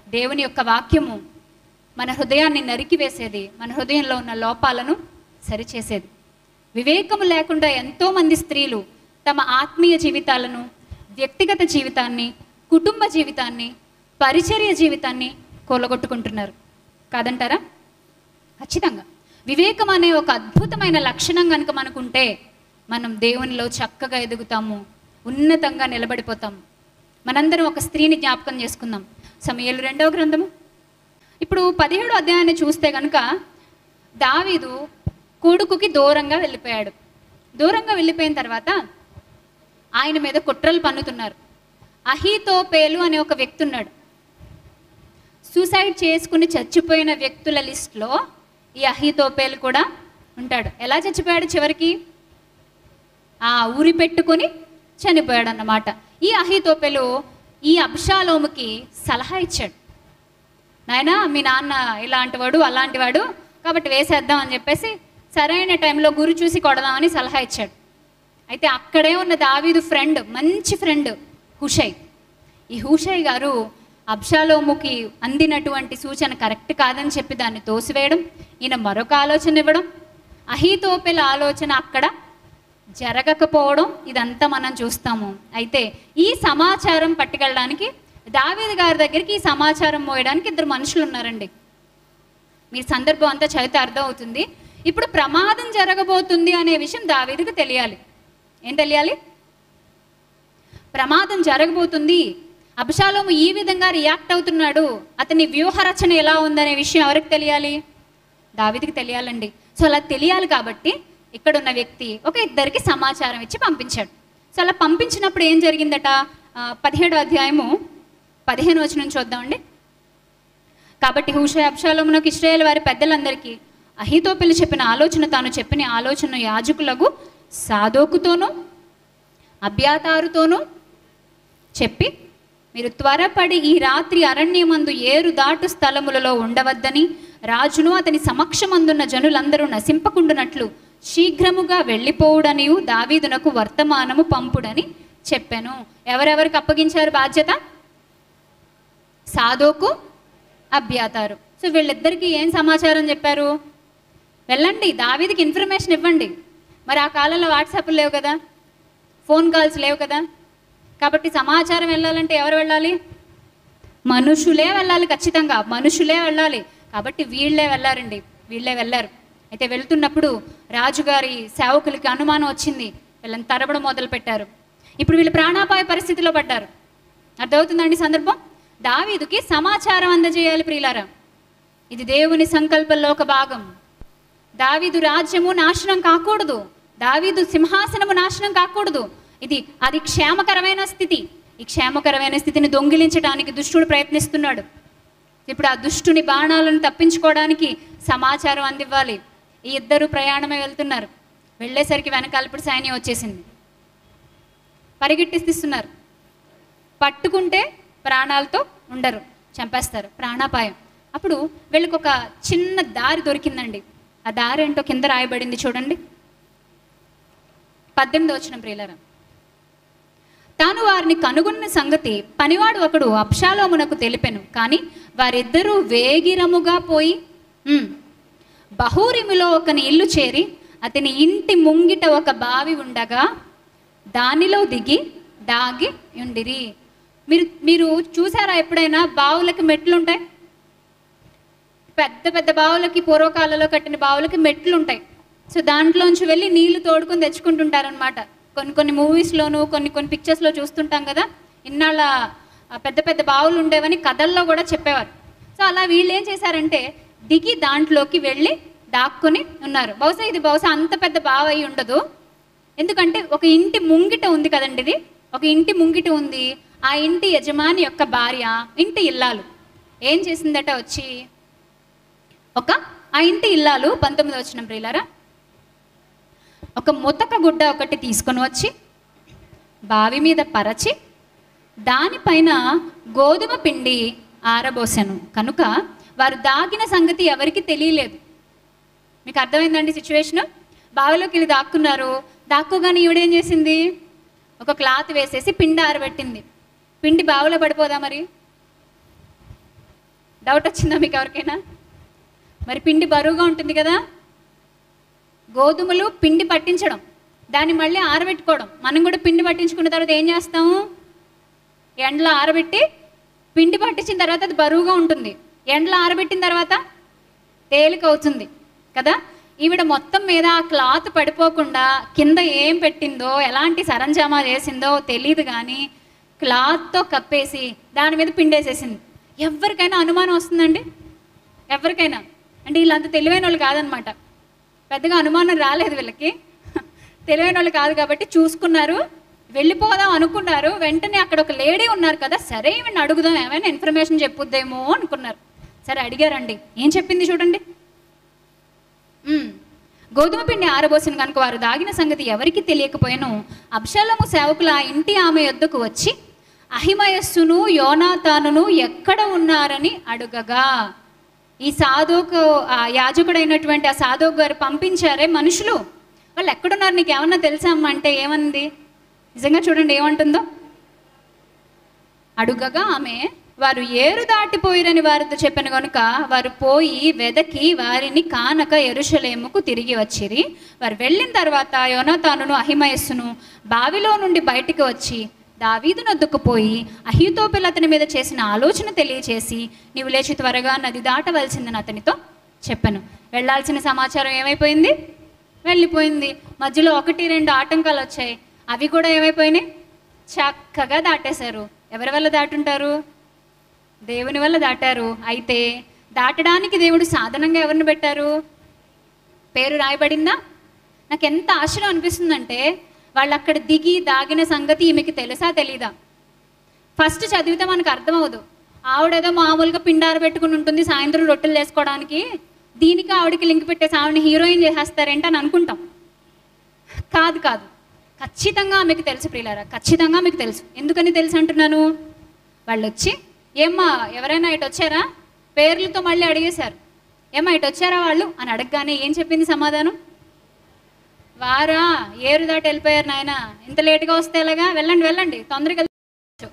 దేవుని యొక్క వాక్యము మన హృదయాన్ని నరికివేసేది మన హృదయంలో ఉన్న లోపాలను సరిచేసేది వివేకము లేకుండా ఎంతోమంది స్త్రీలు తమ ఆత్మీయ జీవితాలను వ్యక్తిగత జీవితాన్ని కుటుంబ జీవితాన్ని పరిచర్య జీవితాన్ని కూలగొట్టుకుంటున్నారు కాదంటారా ఖచ్చితంగా వివేకం అనే ఒక అద్భుతమైన లక్షణం కనుక మనకుంటే మనం దేవునిలో చక్కగా ఎదుగుతాము ఉన్నతంగా నిలబడిపోతాము మనందరం ఒక స్త్రీని జ్ఞాపకం చేసుకుందాం సమయలు రెండవ గ్రంథము ఇప్పుడు పదిహేడు అధ్యాయాన్ని చూస్తే కనుక దావీదు కొడుకుకి దూరంగా వెళ్ళిపోయాడు దూరంగా వెళ్ళిపోయిన తర్వాత ఆయన మీద కుట్రలు పన్నుతున్నారు అహీతోపేలు అనే ఒక వ్యక్తి ఉన్నాడు సూసైడ్ చేసుకుని చచ్చిపోయిన వ్యక్తుల లిస్ట్లో ఈ అహీతోపేలు కూడా ఉంటాడు ఎలా చచ్చిపోయాడు చివరికి ఆ ఊరి పెట్టుకొని చనిపోయాడు అన్నమాట ఈ అహీతోపెలు ఈ అబ్షాలోముకి సలహా ఇచ్చాడు నాయనా మీ నాన్న ఇలాంటి వాడు అలాంటి వాడు కాబట్టి వేసేద్దాం అని చెప్పేసి సరైన టైంలో గురి చూసి కొడదామని సలహా ఇచ్చాడు అయితే అక్కడే ఉన్న దావీదు ఫ్రెండ్ మంచి ఫ్రెండ్ హుషై ఈ హుషై గారు అబ్షాలోముకి అందినటువంటి సూచన కరెక్ట్ కాదని చెప్పి దాన్ని తోసివేయడం ఈయన మరొక ఆలోచన ఇవ్వడం అహీతోపెల ఆలోచన అక్కడ జరగకపోవడం ఇదంతా మనం చూస్తాము అయితే ఈ సమాచారం పట్టుకెళ్ళడానికి దావీదు గారి దగ్గరికి ఈ సమాచారం మోయడానికి ఇద్దరు మనుషులు ఉన్నారండి మీ సందర్భం అంతా చదివితే అర్థం అవుతుంది ఇప్పుడు ప్రమాదం జరగబోతుంది అనే విషయం దావీదుకు తెలియాలి ఏం తెలియాలి ప్రమాదం జరగబోతుంది అభిషాలోము ఈ విధంగా రియాక్ట్ అవుతున్నాడు అతని వ్యూహరచన ఎలా ఉందనే విషయం ఎవరికి తెలియాలి దావీదుకి తెలియాలండి సో అలా తెలియాలి కాబట్టి ఇక్కడ ఉన్న వ్యక్తి ఒక ఇద్దరికి సమాచారం ఇచ్చి పంపించాడు సో అలా పంపించినప్పుడు ఏం జరిగిందట ఆ, పదిహేడో అధ్యాయము పదిహేను వచ్చి నుంచి చూద్దామండి కాబట్టి హూషయ అబ్షాలోమునకు ఇస్రాయేల్ వారి పెద్దలందరికీ అహితోపెలు చెప్పిన ఆలోచన తాను చెప్పిన ఆలోచన యాజకులకు సాదోకుతోనూ అభ్యాతారుతోనూ చెప్పి మీరు త్వరపడి ఈ రాత్రి అరణ్యమందు ఏరు దాటు స్థలములలో ఉండవద్దని రాజును అతని సమక్షమందున్న జనులందరూ నశింపకుండునట్లు శీఘ్రముగా వెళ్ళిపోవుడనియు దావీదునకు వర్తమానము పంపుడని చెప్పాను ఎవరెవరికి అప్పగించారు బాధ్యత సాదోకు అభ్యాతారు సో వీళ్ళిద్దరికీ ఏం సమాచారం చెప్పారు వెళ్ళండి దావీదికి ఇన్ఫర్మేషన్ ఇవ్వండి మరి ఆ కాలంలో వాట్సాప్ లేవు కదా ఫోన్ కాల్స్ లేవు కదా కాబట్టి సమాచారం వెళ్ళాలంటే ఎవరు వెళ్ళాలి మనుషులే వెళ్ళాలి ఖచ్చితంగా మనుషులే వెళ్ళాలి కాబట్టి వీళ్ళే వెళ్ళారండి వీళ్ళే వెళ్ళారు అయితే వెళ్తున్నప్పుడు రాజుగారి సేవకులకి అనుమానం వచ్చింది వీళ్ళని తరబడం మొదలు పెట్టారు ఇప్పుడు వీళ్ళు ప్రాణాపాయ పరిస్థితిలో పడ్డారు అర్థమవుతుందండి సందర్భం దావీదుకి సమాచారం అందజేయాలి ప్రియులారా ఇది దేవుని సంకల్పంలో ఒక భాగం దావీదు రాజ్యము నాశనం కాకూడదు దావీదు సింహాసనము నాశనం కాకూడదు ఇది అది క్షేమకరమైన స్థితి ఈ క్షేమకరమైన స్థితిని దొంగిలించడానికి దుష్టుడు ప్రయత్నిస్తున్నాడు ఇప్పుడు ఆ దుష్టుని బాణాలను తప్పించుకోవడానికి సమాచారం అందివ్వాలి ఈ ఇద్దరు ప్రయాణమే వెళ్తున్నారు వెళ్ళేసరికి వెనకాల ఇప్పుడు సైన్యం వచ్చేసింది పరిగెట్టిస్తున్నారు పట్టుకుంటే ప్రాణాలతో ఉండరు చంపేస్తారు ప్రాణాపాయం అప్పుడు వీళ్ళకి ఒక చిన్న దారి దొరికిందండి ఆ దారి ఏంటో కింద రాయబడింది చూడండి పద్దెనిమిది వచ్చిన ప్రియులరా తాను వారిని కనుగొన్న సంగతి పనివాడు ఒకడు అప్షాలోమునకు తెలిపెను కానీ వారిద్దరూ వేగిరముగా పోయి "ఉమ్, బహూరిములో ఒకని ఇల్లు చేరి అతని ఇంటి ముంగిట ఒక బావి ఉండగా దానిలో దిగి దాగి ఉండిరి మీరు మీరు చూసారా ఎప్పుడైనా బావులకి మెట్లు ఉంటాయి పెద్ద పెద్ద బావులకి పూర్వకాలంలో కట్టిన బావులకి మెట్లు ఉంటాయి సో దాంట్లోంచి వెళ్ళి నీళ్లు తోడుకొని తెచ్చుకుంటుంటారనమాట కొన్ని కొన్ని మూవీస్లోను కొన్ని కొన్ని పిక్చర్స్లో చూస్తుంటాం కదా ఇన్నాళ్ళ ఆ పెద్ద పెద్ద బావులు ఉండేవని కథల్లో కూడా చెప్పేవారు సో అలా వీళ్ళు ఏం చేశారంటే దిగి దాంట్లోకి వెళ్ళి దాక్కుని ఉన్నారు బహుశా ఇది బహుశా అంత పెద్ద బావ అయి ఉండదు ఎందుకంటే ఒక ఇంటి ముంగిట ఉంది కదండి ఇది ఒక ఇంటి ముంగిట ఉంది ఆ ఇంటి యజమాని యొక్క భార్య ఇంటి ఇల్లాలు ఏం చేసిందట వచ్చి ఒక ఆ ఇంటి ఇల్లాలు పంతొమ్మిది వచ్చిన ప్రియులారా ఒక ముతక గుడ్డ ఒకటి తీసుకొని వచ్చి బావి మీద పరచి దానిపైన గోధుమ పిండి ఆరబోసాను కనుక వారు దాగిన సంగతి ఎవరికి తెలియలేదు మీకు అర్థమైందండి సిచ్యువేషన్ బావిలోకి వెళ్ళి దాక్కున్నారు దాక్కోగానే ఈవిడేం చేసింది ఒక క్లాత్ వేసేసి పిండి ఆరబెట్టింది పిండి బావిలో పడిపోదా మరి డౌట్ వచ్చిందా మీకు ఎవరికైనా మరి పిండి బరువుగా ఉంటుంది కదా గోధుమలు పిండి పట్టించడం దాన్ని మళ్ళీ ఆరబెట్టుకోవడం మనం కూడా పిండి పట్టించుకున్న తర్వాత ఏం చేస్తాము ఎండలో ఆరబెట్టి పిండి పట్టించిన తర్వాత అది బరువుగా ఉంటుంది ఎండలో ఆరబెట్టిన తర్వాత తేలిక అవుతుంది కదా ఈవిడ మొత్తం మీద ఆ క్లాత్ పడిపోకుండా కింద ఏం పెట్టిందో ఎలాంటి సరంజామా చేసిందో తెలియదు కానీ క్లాత్తో కప్పేసి దాని మీద పిండేసేసింది ఎవరికైనా అనుమానం వస్తుందండి ఎవరికైనా అంటే వీళ్ళంత తెలివైన వాళ్ళు కాదనమాట పెద్దగా అనుమానం రాలేదు వీళ్ళకి తెలివైన వాళ్ళు కాదు కాబట్టి చూసుకున్నారు వెళ్ళిపోదాం అనుకున్నారు వెంటనే అక్కడ ఒక లేడీ ఉన్నారు కదా సరే ఈమెను అడుగుదాం ఏమైనా ఇన్ఫర్మేషన్ చెప్పుద్దేమో అనుకున్నారు సరే అడిగారండి ఏం చెప్పింది చూడండి ఉమ్. గోధుమ పిండి ఆరబోసిన కనుక వారు దాగిన సంగతి ఎవరికి తెలియకపోయాను అబ్షలము సేవకులు ఆ ఇంటి ఆమె యొద్దకు వచ్చి అహిమయస్సును యోనాతానును ఎక్కడ ఉన్నారని అడుగగా ఈ సాధుకు ఆ యాజకుడైనటువంటి ఆ సాధువు గారు పంపించారే మనుషులు వాళ్ళు ఎక్కడున్నారు నీకు ఏమన్నా తెలుసా అమ్మ అంటే ఏమంది నిజంగా చూడండి ఏమంటుందో అడుగగా ఆమె వారు ఏరు దాటిపోయిరని వారితో చెప్పిన కనుక వారు పోయి వెదకి వారిని కానక ఎరుషలేముకు తిరిగి వచ్చిరి వారు వెళ్ళిన తర్వాత యోనాతానును అహిమయస్సును బావిలో నుండి బయటికి వచ్చి దావీదు నొద్దుకు పోయి అహితోపెల్ అతని మీద చేసిన ఆలోచన తెలియచేసి నీవు లేచి త్వరగా నది దాటవలసిందని అతనితో చెప్పాను వెళ్ళాల్సిన సమాచారం ఏమైపోయింది వెళ్ళిపోయింది మధ్యలో ఒకటి రెండు ఆటంకాలు వచ్చాయి అవి కూడా ఏమైపోయినాయి చక్కగా దాటేశారు ఎవరి వల్ల దాటుంటారు దేవుని వల్ల దాటారు అయితే దాటడానికి దేవుడు సాధనంగా ఎవరిని పెట్టారు పేరు రాయబడిందా నాకు ఎంత ఆశ్చర్యం అనిపిస్తుందంటే వాళ్ళు అక్కడ దిగి దాగిన సంగతి ఈమెకి తెలుసా తెలీదా ఫస్ట్ చదివితే మనకు అర్థమవుదు ఆవిడేదో మామూలుగా పిండారు పెట్టుకుని ఉంటుంది సాయంత్రం రొట్టెలు చేసుకోవడానికి దీనికి ఆవిడకి లింక్ పెట్టేసి ఆవిడని హీరోయిన్ చేసేస్తారేంటి అని అనుకుంటాం కాదు కాదు ఖచ్చితంగా మీకు తెలుసు ప్రియులారా ఖచ్చితంగా మీకు తెలుసు ఎందుకని తెలుసు అంటున్నాను వాళ్ళు వచ్చి ఏమ్మా ఎవరైనా ఇటు వచ్చారా పేర్లతో మళ్ళీ అడిగేశారు ఏమ్మా ఇటు వచ్చారా వాళ్ళు అని అడగగానే ఏం చెప్పింది సమాధానం వారా ఏరు దాటి వెళ్ళిపోయారు నాయన ఇంత లేటుగా వస్తే ఎలాగా వెళ్ళండి వెళ్ళండి తొందరగా వెళ్ళచ్చు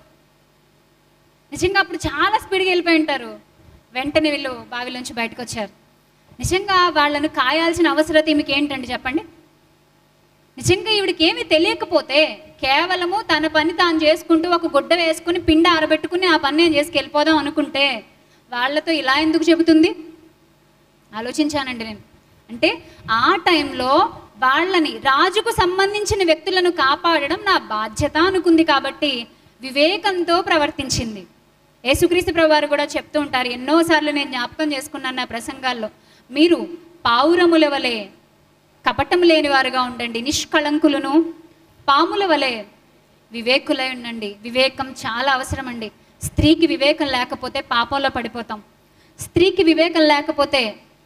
నిజంగా అప్పుడు చాలా స్పీడ్గా వెళ్ళిపోయి ఉంటారు వెంటనే వీళ్ళు బావిలోంచి బయటకు వచ్చారు నిజంగా వాళ్ళను కాయాల్సిన అవసరత ఈమెకి ఏంటండి చెప్పండి నిజంగా ఈవిడికి ఏమీ తెలియకపోతే కేవలము తన పని తాను చేసుకుంటూ ఒక గుడ్డ వేసుకుని పిండి ఆరబెట్టుకుని ఆ పని నేను చేసుకు వెళ్ళిపోదాం అనుకుంటే వాళ్ళతో ఇలా ఎందుకు చెబుతుంది ఆలోచించానండి నేను అంటే ఆ టైంలో వాళ్ళని రాజుకు సంబంధించిన వ్యక్తులను కాపాడడం నా బాధ్యత అనుకుంది కాబట్టి వివేకంతో ప్రవర్తించింది యేసుక్రీస్తు ప్రభు వారు కూడా చెప్తూ ఉంటారు ఎన్నోసార్లు నేను జ్ఞాపకం చేసుకున్నాను నా ప్రసంగాల్లో మీరు పావురముల వలె కపటం లేని వారుగా ఉండండి నిష్కళంకులను పాముల వలె వివేకులై ఉండండి వివేకం చాలా అవసరం అండి స్త్రీకి వివేకం లేకపోతే పాపంలో పడిపోతాం స్త్రీకి వివేకం లేకపోతే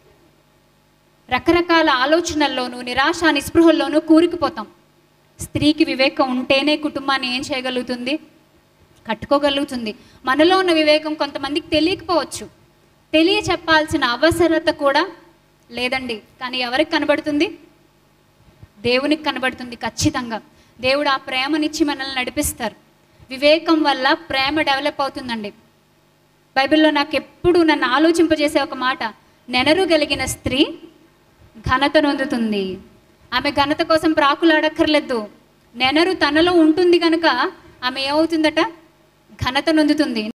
రకరకాల ఆలోచనల్లోనూ నిరాశ నిస్పృహల్లోనూ కూరుకుపోతాం స్త్రీకి వివేకం ఉంటేనే కుటుంబాన్ని ఏం చేయగలుగుతుంది కట్టుకోగలుగుతుంది మనలో ఉన్న వివేకం కొంతమందికి తెలియకపోవచ్చు తెలియ చెప్పాల్సిన అవసరత కూడా లేదండి కానీ ఎవరికి కనబడుతుంది దేవునికి కనబడుతుంది ఖచ్చితంగా దేవుడు ఆ ప్రేమనిచ్చి మనల్ని నడిపిస్తారు వివేకం వల్ల ప్రేమ డెవలప్ అవుతుందండి బైబిల్లో నాకు ఎప్పుడు నన్ను ఆలోచింపజేసే ఒక మాట నెనరు కలిగిన స్త్రీ ఘనత నొందుతుంది ఆమె ఘనత కోసం ప్రాకులాడక్కర్లేదు నెనరు తనలో ఉంటుంది కనుక ఆమె ఏమవుతుందట ఘనత నొందుతుంది